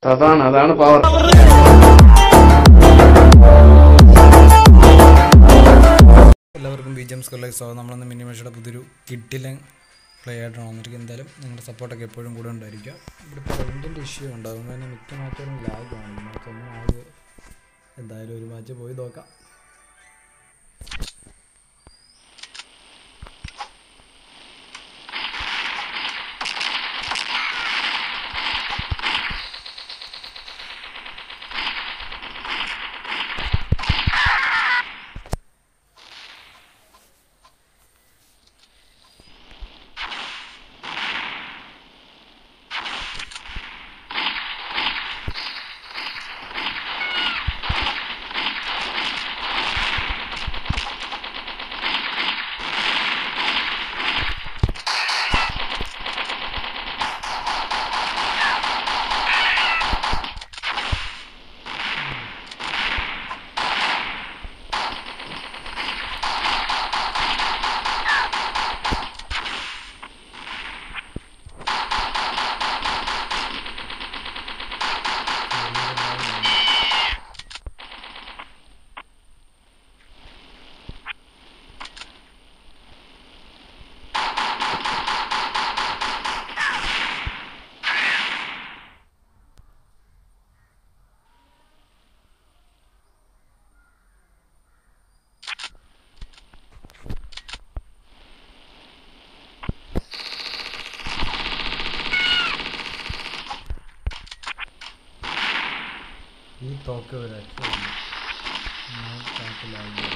അതാണ് അതാണ് പവർ എല്ലാവർക്കും ബി ജി എം സ്കൂളിലേക്ക് സ്വാഗതം നമ്മളന്ന് മിനിമേഷയുടെ പുതിയൊരു കിട്ടിലെ പ്ലേ ആയിട്ടാണ് വന്നിരിക്കുന്നത് എന്തായാലും നിങ്ങളുടെ സപ്പോർട്ടൊക്കെ എപ്പോഴും കൂടെ ഉണ്ടായിരിക്കുക ഇവിടെ പോയിൻറ്റിൻ്റെ ഇഷ്യൂ ഉണ്ടാകും കാരണം മിക്ക മാച്ചുകളും ലാഗാണ് മാച്ച് ഒന്നും ആകെ എന്തായാലും ഒരു മാച്ച് പോയി നോക്കാം ഈ തോക്ക് ഒരു രക്ഷയില്ല ഞാൻ കാട്ടിലാകില്ല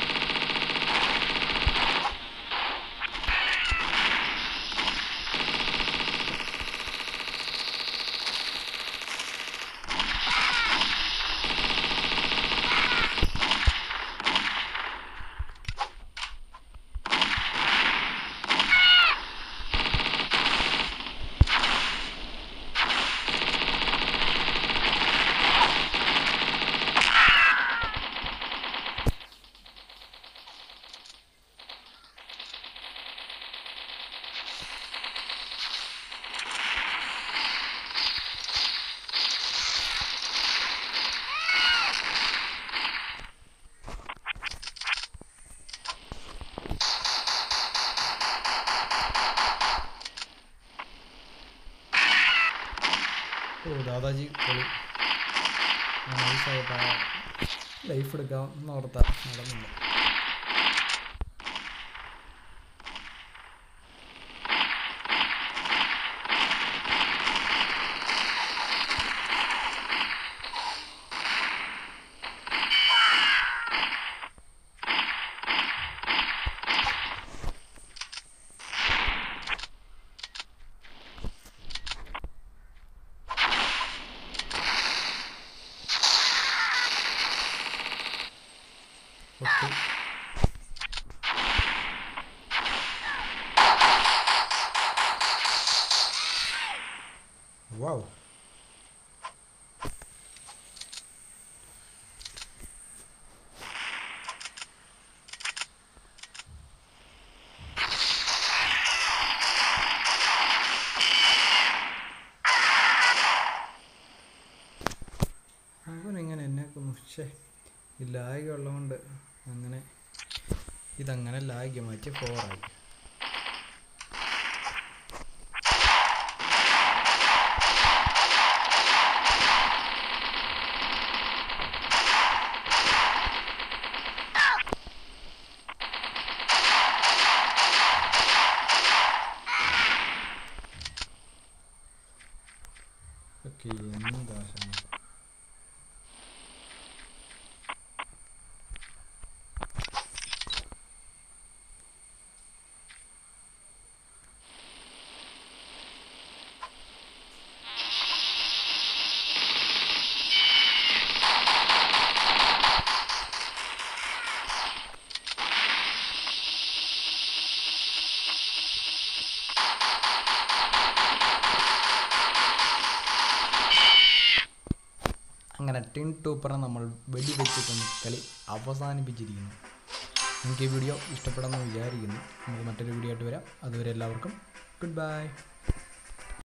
ഓ ദാദാജി പൊളി നൈസായിട്ട് ലൈഫ് എടുക്കാം എന്ന് ഓർത്താ നടന്നില്ല ഓക്കെ വാവ് അവനിങ്ങനെ എന്നെ പക്ഷേ ഈ ലാഗ് ഉള്ളതുകൊണ്ട് അങ്ങനെ ഇതങ്ങനെ ലാഗ് മാറ്റി ഫോറായി ഓക്കെ എന്താ ശരി. അങ്ങനെ ടിൻ ടൂപ്പറിനെ നമ്മൾ വെടിവെച്ച് കൊന്ന് കളി അവസാനിപ്പിച്ചിരിക്കുന്നു നിങ്ങൾക്ക് ഈ വീഡിയോ ഇഷ്ടപ്പെടുമെന്ന് വിചാരിക്കുന്നു നമുക്ക് മറ്റൊരു വീഡിയോ ആയിട്ട് വരാം അതുവരെ എല്ലാവർക്കും ഗുഡ് ബൈ